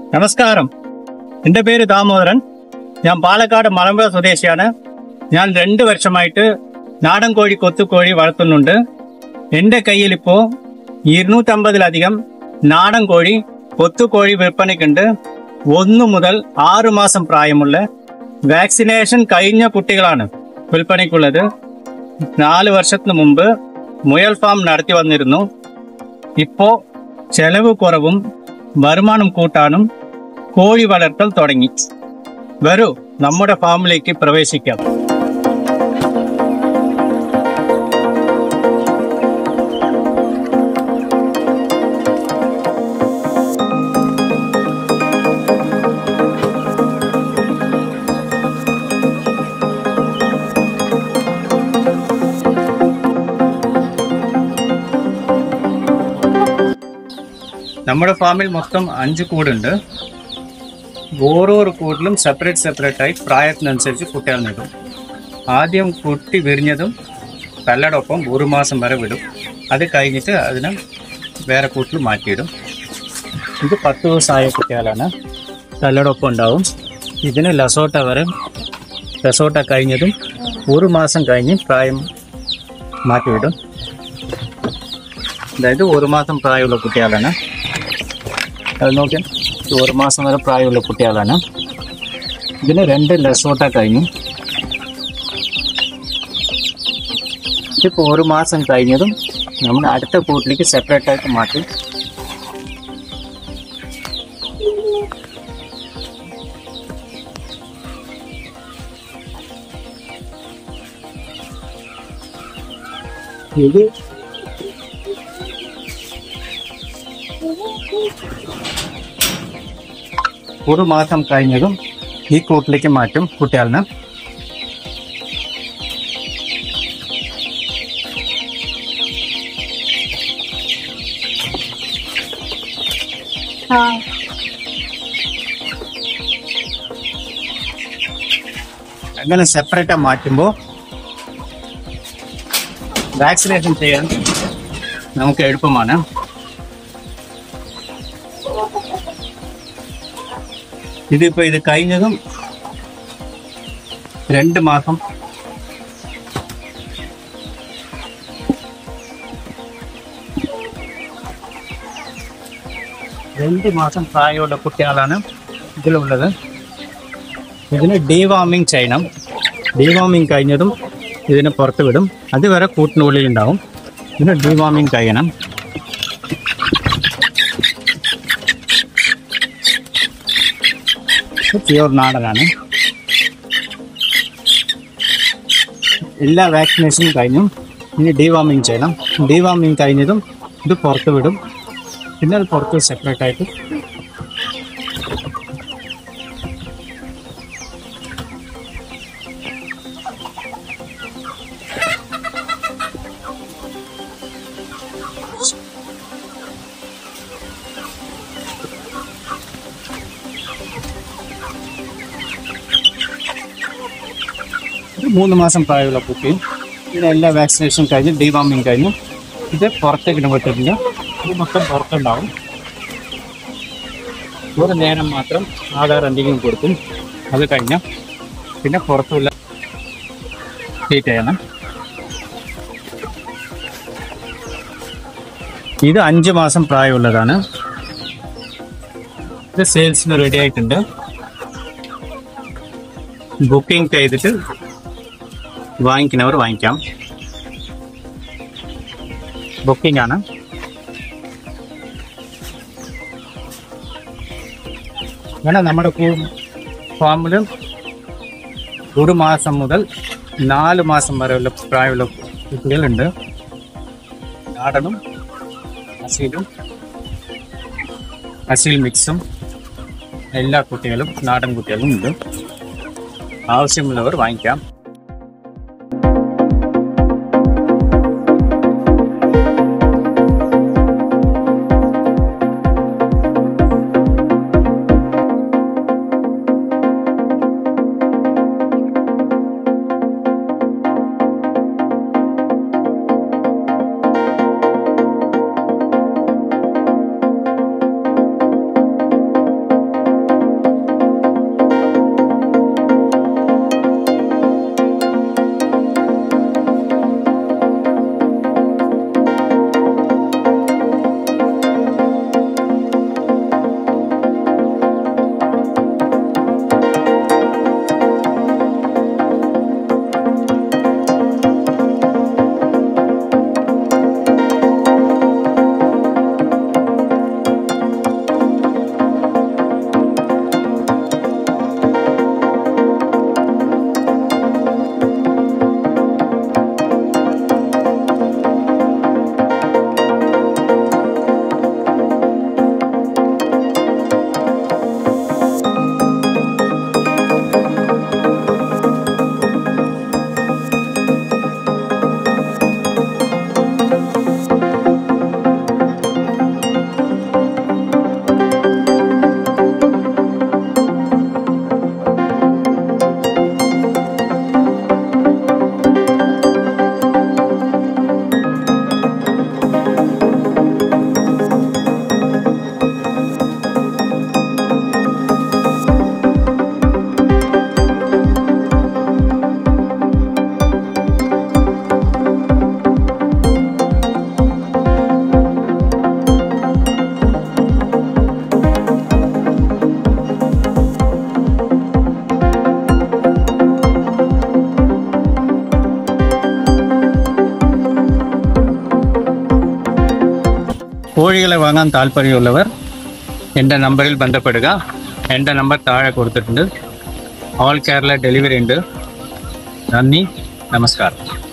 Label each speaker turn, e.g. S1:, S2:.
S1: നമസ്കാരം എൻ്റെ പേര് ദാമോദരൻ ഞാൻ പാലക്കാട് മലമ്പുഴ സ്വദേശിയാണ് ഞാൻ രണ്ട് വർഷമായിട്ട് നാടൻ കോഴി കൊത്തുകോഴി വളർത്തുന്നുണ്ട് എൻ്റെ കയ്യിൽ ഇപ്പോൾ ഇരുന്നൂറ്റമ്പതിലധികം നാടൻ കോഴി കൊത്തുകോഴി വിൽപ്പനയ്ക്കുണ്ട് ഒന്ന് മുതൽ ആറ് മാസം പ്രായമുള്ള വാക്സിനേഷൻ കഴിഞ്ഞ കുട്ടികളാണ് വിൽപ്പനയ്ക്കുള്ളത് നാല് വർഷത്തിന് മുമ്പ് മുയൽ ഫാം നടത്തി വന്നിരുന്നു ഇപ്പോ ചെലവ് കുറവും വരുമാനം കൂട്ടാനും കോഴി വളർത്തൽ തുടങ്ങി വരൂ നമ്മുടെ ഫാമിലേക്ക് പ്രവേശിക്കാം നമ്മുടെ ഫാമിൽ മൊത്തം അഞ്ച് കൂടുണ്ട് ഓരോരോ കൂടിലും സെപ്പറേറ്റ് സെപ്പറേറ്റ് ആയി പ്രായത്തിനനുസരിച്ച് കുട്ടികൾ നടും ആദ്യം കുട്ടി വിരിഞ്ഞതും കല്ലടൊപ്പം ഒരു മാസം വരെ വിടും അത് കഴിഞ്ഞിട്ട് അതിനെ വേറെ കൂട്ടിൽ മാറ്റിയിടും ഇത് പത്ത് ദിവസമായ കുട്ടികളാണ് കല്ലടൊപ്പം ഉണ്ടാവും ഇതിന് ലസോട്ട വരെ ലസോട്ട കഴിഞ്ഞതും ഒരു മാസം കഴിഞ്ഞ് പ്രായം മാറ്റിവിടും അതായത് ഒരു മാസം പ്രായമുള്ള കുട്ടികളാണ് അത് നോക്കിയാൽ ഇത് ഒരു മാസം വരെ പ്രായമുള്ള കുട്ടികളാണ് ഇതിന് രണ്ട് ലസോട്ട കഴിഞ്ഞു ഇതിപ്പോൾ ഒരു മാസം കഴിഞ്ഞതും നമ്മൾ അടുത്ത കൂട്ടിലേക്ക് സെപ്പറേറ്റ് ആയിട്ട് മാറ്റി ഇത് ഒരു മാസം കഴിഞ്ഞതും ഈ കൂട്ടിലേക്ക് മാറ്റും കുട്ടികളിന് അങ്ങനെ സെപ്പറേറ്റ് മാറ്റുമ്പോൾ വാക്സിനേഷൻ ചെയ്യാൻ നമുക്ക് എളുപ്പമാണ് ഇതിപ്പോ ഇത് കഴിഞ്ഞതും രണ്ട് മാസം രണ്ട് മാസം പ്രായമുള്ള കുട്ടികളാണ് ഇതിലുള്ളത് ഇതിന് ഡീവാമിങ് ചെയ്യണം ഡീവാമിങ് കഴിഞ്ഞതും ഇതിനെ പുറത്ത് വിടും അതുവരെ കൂട്ടിനുള്ളിൽ ഉണ്ടാവും ഇതിന് ഡീവാമിങ് കഴിയണം പ്യുവർ നാടനാണ് എല്ലാ വാക്സിനേഷനും കഴിഞ്ഞും ഇനി ഡീവാമിങ് ചെയ്യണം ഡീവാമിങ് കഴിഞ്ഞതും ഇത് പുറത്ത് വിടും പിന്നെ അത് പുറത്ത് സെപ്പറേറ്റ് ആയിട്ട് ഇത് മൂന്ന് മാസം പ്രായമുള്ള കുട്ടി ഇതിന് എല്ലാ വാക്സിനേഷൻ കഴിഞ്ഞ് ഡീവാമിങ് കഴിഞ്ഞു ഇത് പുറത്തേക്ക് ഇടാൻ പറ്റില്ല ഇത് മൊത്തം പുറത്തുണ്ടാവും ഒരു നേരം മാത്രം ആധാർ എന്തെങ്കിലും കൊടുക്കും അത് കഴിഞ്ഞ പിന്നെ പുറത്തുള്ള ട്രീറ്റ് ചെയ്യണം ഇത് അഞ്ച് മാസം പ്രായമുള്ളതാണ് ഇത് സെയിൽസിന് റെഡി ആയിട്ടുണ്ട് ബുക്കിംഗ് ചെയ്തിട്ട് വാങ്ങിക്കുന്നവർ വാങ്ങിക്കാം ബുക്കിംഗ് ആണ് അങ്ങനെ നമ്മുടെ ഫാമിൽ ഒരു മാസം മുതൽ നാല് മാസം വരെയുള്ള പ്രായമുള്ള കുട്ടികളുണ്ട് നാടനും അസീലും അസീൽ മിക്സും എല്ലാ കുട്ടികളും നാടൻ കുട്ടികളും ഉണ്ട് ആവശ്യമുള്ളവർ വാങ്ങിക്കാം കോഴികളെ വാങ്ങാൻ താല്പര്യമുള്ളവർ എൻ്റെ നമ്പറിൽ ബന്ധപ്പെടുക എൻ്റെ നമ്പർ താഴെ കൊടുത്തിട്ടുണ്ട് ഓൾ കേരള ഡെലിവറി ഉണ്ട് നന്ദി നമസ്കാരം